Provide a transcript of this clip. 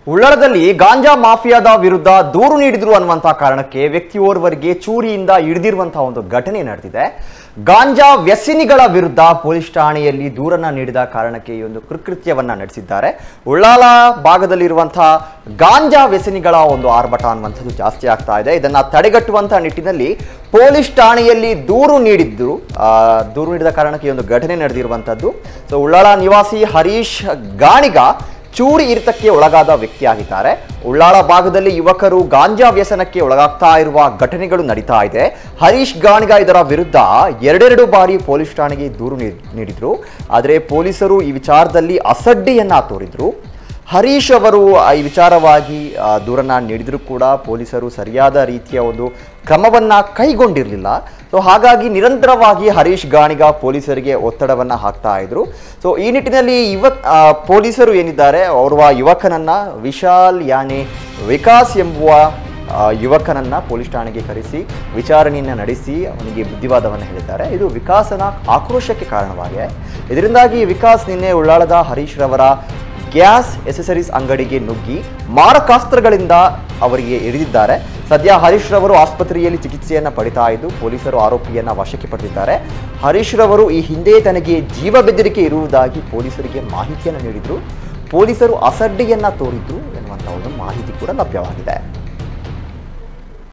ಉಳ್ಳಳದಲ್ಲಿ ಗಾಂಜಾ ಮಾಫಿಯಾದ ವಿರುದ್ಧ ದೂರು ನೀಡಿದ್ರು ಅನ್ನುವಂತಹ ಕಾರಣಕ್ಕೆ ವ್ಯಕ್ತಿಯೋರ್ವರಿಗೆ ಚೂರಿಯಿಂದ ಹಿಡಿದಿರುವಂತಹ ಒಂದು ಘಟನೆ ನಡೆದಿದೆ ಗಾಂಜಾ ವ್ಯಸನಿಗಳ ವಿರುದ್ಧ ಪೊಲೀಸ್ ಠಾಣೆಯಲ್ಲಿ ದೂರನ್ನ ನೀಡಿದ ಕಾರಣಕ್ಕೆ ಈ ಒಂದು ಕೃತ್ಯವನ್ನ ನಡೆಸಿದ್ದಾರೆ ಉಳ್ಳಾಲ ಭಾಗದಲ್ಲಿರುವಂತಹ ಗಾಂಜಾ ವ್ಯಸನಿಗಳ ಒಂದು ಆರ್ಭಟ ಅನ್ನುವಂಥದ್ದು ಜಾಸ್ತಿ ಆಗ್ತಾ ಇದೆ ಇದನ್ನ ತಡೆಗಟ್ಟುವಂತಹ ನಿಟ್ಟಿನಲ್ಲಿ ಪೊಲೀಸ್ ಠಾಣೆಯಲ್ಲಿ ದೂರು ನೀಡಿದ್ರು ಆ, ದೂರು ನೀಡಿದ ಕಾರಣಕ್ಕೆ ಈ ಒಂದು ಘಟನೆ ನಡೆದಿರುವಂಥದ್ದು ಸೊ ಉಳ್ಳಾಳ ನಿವಾಸಿ ಹರೀಶ್ ಗಾಣಿಗ ಚೂರಿ ಇರಿತಕ್ಕೆ ಒಳಗಾದ ವ್ಯಕ್ತಿಯಾಗಿದ್ದಾರೆ ಉಳ್ಳಾಳ ಭಾಗದಲ್ಲಿ ಯುವಕರು ಗಾಂಜಾ ವ್ಯಸನಕ್ಕೆ ಒಳಗಾಗ್ತಾ ಇರುವ ಘಟನೆಗಳು ನಡೀತಾ ಇದೆ ಹರೀಶ್ ಗಾಣಿಗ ಇದರ ವಿರುದ್ಧ ಎರಡೆರಡು ಬಾರಿ ಪೊಲೀಸ್ ಠಾಣೆಗೆ ದೂರು ನೀ- ನೀಡಿದ್ರು ಆದರೆ ಪೊಲೀಸರು ಈ ವಿಚಾರದಲ್ಲಿ ಅಸಡ್ಡೆಯನ್ನ ತೋರಿದ್ರು ಹರೀಶ್ ಅವರು ಆ ಈ ವಿಚಾರವಾಗಿ ಆ, ದೂರನ್ನ ನೀಡಿದ್ರು ಕೂಡ ಪೊಲೀಸರು ಸರಿಯಾದ ರೀತಿಯ ಒಂದು ಕ್ರಮವನ್ನ ಕೈಗೊಂಡಿರಲಿಲ್ಲ ಸೊ ಹಾಗಾಗಿ ನಿರಂತರವಾಗಿ ಹರೀಶ್ ಗಾಣಿಗ ಪೊಲೀಸರಿಗೆ ಒತ್ತಡವನ್ನ ಹಾಕ್ತಾ ಇದ್ರು ಸೊ ಈ ನಿಟ್ಟಿನಲ್ಲಿ ಇವತ್ ಆ, ಪೊಲೀಸರು ಏನಿದ್ದಾರೆ ಓರ್ವ ಯುವಕನನ್ನ ವಿಶಾಲ್ ಯಾನೆ ವಿಕಾಸ್ ಎಂಬುವ ಆ, ಯುವಕನನ್ನ ಪೊಲೀಸ್ ಠಾಣೆಗೆ ಕರೆಸಿ ವಿಚಾರಣೆಯನ್ನ ನಡೆಸಿ ಅವನಿಗೆ ಬುದ್ಧಿವಾದವನ್ನು ಹೇಳಿದ್ದಾರೆ ಇದು ವಿಕಾಸನ ಆಕ್ರೋಶಕ್ಕೆ ಕಾರಣವಾಗಿದೆ ಇದರಿಂದಾಗಿ ವಿಕಾಸ್ ನಿನ್ನೆ ಉಳ್ಳಾಳದ ಹರೀಶ್ ರವರ ಗ್ಯಾಸ್ ಎಸೆಸರೀಸ್ ಅಂಗಡಿಗೆ ನುಗ್ಗಿ ಮಾರಕಾಸ್ತ್ರಗಳಿಂದ ಅವರಿಗೆ ಹಿಡಿದಿದ್ದಾರೆ ಸದ್ಯ ಹರೀಶ್ ರವರು ಆಸ್ಪತ್ರೆಯಲ್ಲಿ ಚಿಕಿತ್ಸೆಯನ್ನ ಪಡಿತಾ ಇದ್ದು ಪೊಲೀಸರು ಆರೋಪಿಯನ್ನ ವಶಕ್ಕೆ ಪಡೆದಿದ್ದಾರೆ ಹರೀಶ್ ರವರು ಈ ಹಿಂದೆ ತನಗೆ ಜೀವ ಬೆದರಿಕೆ ಇರುವುದಾಗಿ ಪೊಲೀಸರಿಗೆ ಮಾಹಿತಿಯನ್ನು ನೀಡಿದ್ರು ಪೊಲೀಸರು ಅಸಡ್ಡೆಯನ್ನ ತೋರಿದ್ರು ಎನ್ನುವಂತಹ ಒಂದು ಮಾಹಿತಿ ಕೂಡ ಲಭ್ಯವಾಗಿದೆ